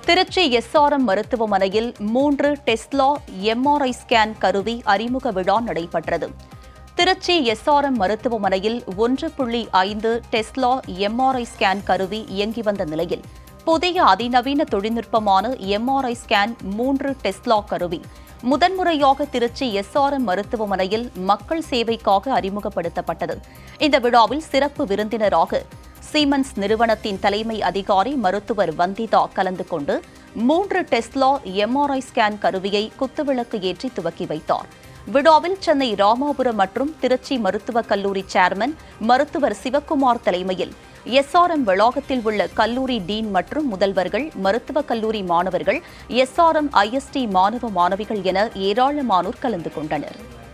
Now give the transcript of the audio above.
Trichy SRM மருத்துவமனையில் மூன்று Tesla MRI scan கருவி அறிமுக விழா நடைபெற்றது திருச்சி எஸ்ஆர்எம் மருத்துவமனையில் ஒன்று புள்ளி ஐந்து டெஸ்லா எம்ஆர்ஐ ஸ்கேன் கருவி இயங்கி வந்த நிலையில் புதிய அதிநவீன தொழில்நுட்பமான எம்ஆர்ஐ ஸ்கேன் மூன்று டெஸ்லா கருவி முதன்முறையாக திருச்சி எஸ்ஆர்எம் மருத்துவமனையில் மக்கள் சேவைக்காக அறிமுகப்படுத்தப்பட்டது இந்த விழாவில் சிறப்பு விருந்தினராக சீமன்ஸ் நிறுவனத்தின் தலைமை அதிகாரி மருத்துவர் வந்திதா கலந்து கொண்டு மூன்று டெஸ்லா எம்ஆர்ஐ ஸ்கேன் கருவியை குத்துவிளக்கு ஏற்றி துவக்கி வைத்தார் விழாவில் சென்னை ராமாபுரம் மற்றும் திருச்சி மருத்துவக் கல்லூரி சேர்மன் மருத்துவர் சிவக்குமார் தலைமையில் எஸ்ஆர்எம் வளாகத்தில் உள்ள கல்லூரி டீன் மற்றும் முதல்வர்கள் மருத்துவக் கல்லூரி மாணவர்கள் எஸ்ஆர்எம் ஐஎஸ்டி மாணவ மாணவிகள் என ஏராளமானோர் கலந்து கொண்டனர்